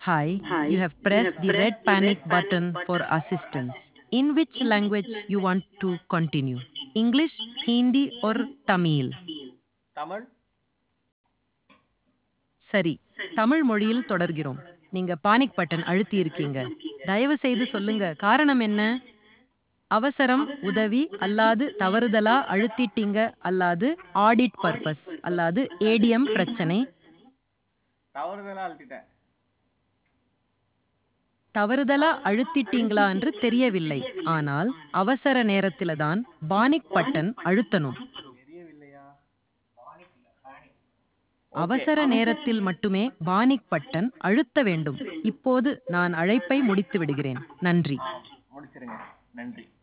Hi, you have pressed the red panic button for assistance. In which language you want to continue? English, Hindi or Tamil? Tamil சரி தமிழ் மொழியில் தொடர்கிறோம் நீங்க panic button அழுத்தி இருக்கீங்க தயவு செய்து சொல்லுங்க காரணம் என்ன அவசரம் உதவி அல்லாது தவறுதலா அழுத்திட்டீங்க அல்லாது ஆடிட் பர்பஸ் அல்லாது ஏடிஎம் பிரச்சனை தவறுதலா அழுத்திட்டேன் தவறுதலா அழுத்திட்டீங்களா என்று தெரியவில்லை ஆனால் அவசர நேரத்தில தான் பானிக் பட்டன் அழுத்தணும் தெரியவில்லையா அவசர நேரத்தில் மட்டுமே பானிக் பட்டன் அழுத்த வேண்டும் இப்போது நான் அழைப்பை முடித்து விடுகிறேன் நன்றி முடிச்சிருங்க நன்றி